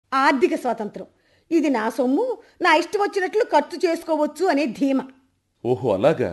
ఆర్థిక స్వాతంత్రం ఇది నా సొమ్ము నా ఇష్టం వచ్చినట్లు ఖర్చు చేసుకోవచ్చు అనే ధీమా ఓహో అలాగా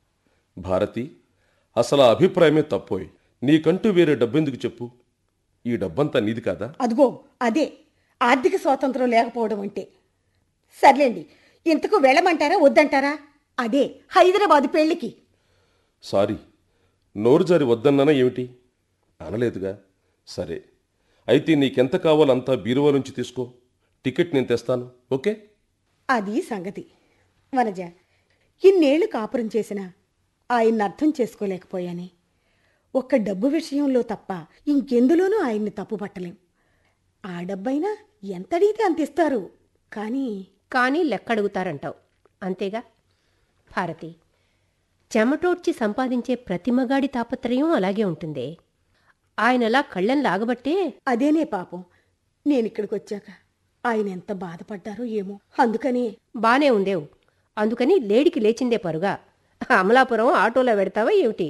భారతి అసలు ఆ అభిప్రాయమే తప్పోయ్ నీకంటూ వేరే డబ్బెందుకు చెప్పు ఈ డబ్బంతా నీది కాదా అదిగో అదే ఆర్థిక స్వాతంత్రం లేకపోవడం అంటే సర్లేండి ఇంతకు వెళ్ళమంటారా వద్దంటారా అదే హైదరాబాదు పెళ్లికి సారీ నోరు జారి వద్దన్నానా ఏమిటి అనలేదుగా సరే అయితే నీకెంత కావాలో అంతా బీరువా నుంచి తీసుకో టికెట్ నేను తెస్తాను ఓకే అది సంగతి వనజ ఇన్నేళ్లు కాపురం చేసినా ఆయన్ని అర్థం చేసుకోలేకపోయానే ఒక్క డబ్బు విషయంలో తప్ప ఇంకెందులోనూ ఆయన్ని తప్పు పట్టలేం ఆ డబ్బైనా ఎంత అడిగితే అంత ఇస్తారు కానీ కానీ లెక్కడుగుతారంటావు అంతేగా భారతి చెమటోడ్చి సంపాదించే ప్రతి మగాడి తాపత్రయం అలాగే ఉంటుందే ఆయనలా కళ్ళని లాగబట్టే అదేనే పాపం నేనిక్కడికి వచ్చాక ఆయన ఎంత బాధపడ్డారో ఏమో అందుకని బానే ఉందేవు అందుకని లేడికి లేచిందే పరుగా అమలాపురం ఆటోలో పెడతావా ఏమిటి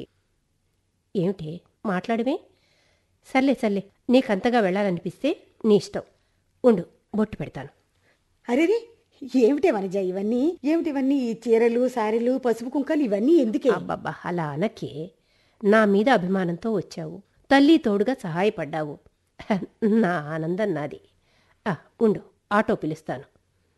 ఏమిటి మాట్లాడమే సర్లే సర్లే నీకంతగా వెళ్ళాలనిపిస్తే నీ ఇష్టం ఉండు బొట్టు పెడతాను అరేరే ఏమిటే వనజ ఇవన్నీ ఏమిటి ఇవన్నీ ఈ చీరలు సారీలు పసుపు కుంకాలు ఇవన్నీ ఎందుకే అబ్బబ్బా అలా అనకే నా మీద అభిమానంతో వచ్చావు తల్లి తోడుగా సహాయపడ్డావు నా ఆనందం నాది ఆ, ఉండు ఆటో పిలుస్తాను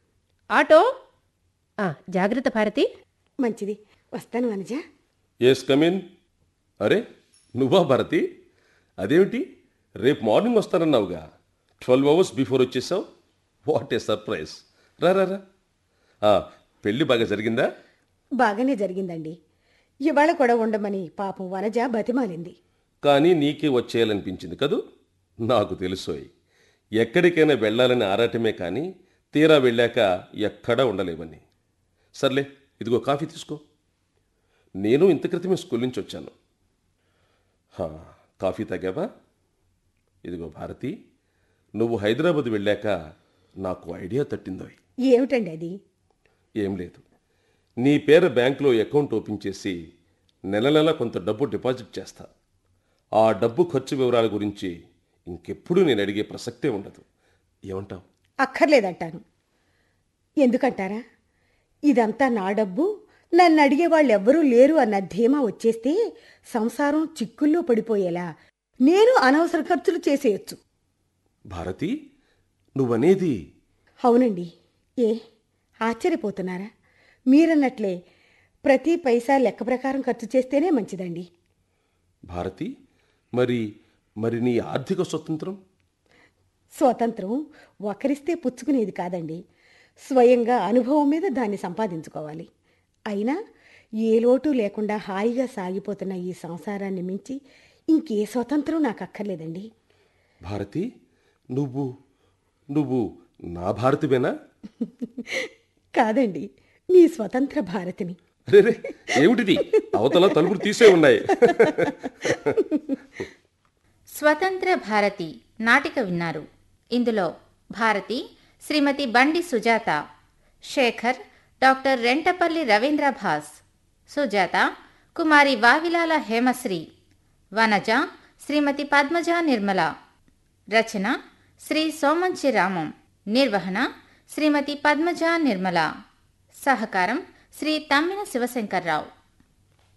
ఆటో ఆ, జాగ్రత్త భారతి మంచిది వస్తాను వనజ ఎస్ కమిన్ అరే నువ్వా భారతి అదేమిటి రేపు మార్నింగ్ వస్తానన్నావుగా ట్వెల్వ్ అవర్స్ బిఫోర్ వచ్చేసావు వాట్ ఏ సర్ప్రైజ్ రా రా రా ఆ, పెళ్ళి బాగా జరిగిందా బాగానే జరిగిందండి ఇవాళ కూడా ఉండమని పాపం వనజ బతిమాలింది కానీ నీకే వచ్చేయాలనిపించింది కదూ నాకు తెలుసోయ్ ఎక్కడికైనా వెళ్ళాలని ఆరాటమే కానీ తీరా వెళ్ళాక ఎక్కడా ఉండలేవని సర్లే ఇదిగో కాఫీ తీసుకో నేను ఇంత క్రితమే స్కూల్ నుంచి వచ్చాను హా, కాఫీ తాగావా ఇదిగో భారతి నువ్వు హైదరాబాద్ వెళ్ళాక నాకు ఐడియా తట్టిందోయ్ ఏమిటండి అది ఏం లేదు నీ పేర బ్యాంకులో అకౌంట్ ఓపెన్ చేసి నెల నెల కొంత డబ్బు డిపాజిట్ చేస్తా ఆ డబ్బు ఖర్చు వివరాల గురించి ఇంకెప్పుడు నేను అడిగే ప్రసక్తే ఉండదు ఏమంటావు అక్కర్లేదంటాను ఎందుకంటారా ఇదంతా నా డబ్బు నన్ను అడిగే వాళ్ళు ఎవ్వరూ లేరు అన్న ధీమా వచ్చేస్తే సంసారం చిక్కుల్లో పడిపోయేలా నేను అనవసర ఖర్చులు చేసేయచ్చు భారతి నువ్వనేది అవునండి ఏ ఆశ్చర్యపోతున్నారా మీరన్నట్లే ప్రతి పైసా లెక్క ప్రకారం ఖర్చు చేస్తేనే మంచిదండి భారతి మరి మరి నీ ఆర్థిక స్వతంత్రం స్వతంత్రం ఒకరిస్తే పుచ్చుకునేది కాదండి స్వయంగా అనుభవం మీద దాన్ని సంపాదించుకోవాలి అయినా ఏ లోటు లేకుండా హాయిగా సాగిపోతున్న ఈ సంసారాన్ని మించి ఇంకే స్వతంత్రం నాకు అక్కర్లేదండి భారతి నువ్వు నువ్వు నా భారతివేనా కాదండి మీ స్వతంత్ర భారతిని రే రే, ఏమిటిది అవతల తలుపులు తీసే ఉన్నాయి స్వతంత్ర భారతి నాటిక విన్నారు ఇందులో భారతి శ్రీమతి బండి సుజాత శేఖర్ డాక్టర్ రెంటపల్లి రవీంద్ర భాస్ సుజాత కుమారి వావిలాల హేమశ్రీ వనజ శ్రీమతి పద్మజ నిర్మల రచన శ్రీ సోమంచి రామం నిర్వహణ శ్రీమతి పద్మజ నిర్మల సహకారం శ్రీ తమ్మిన శివశంకర్రావు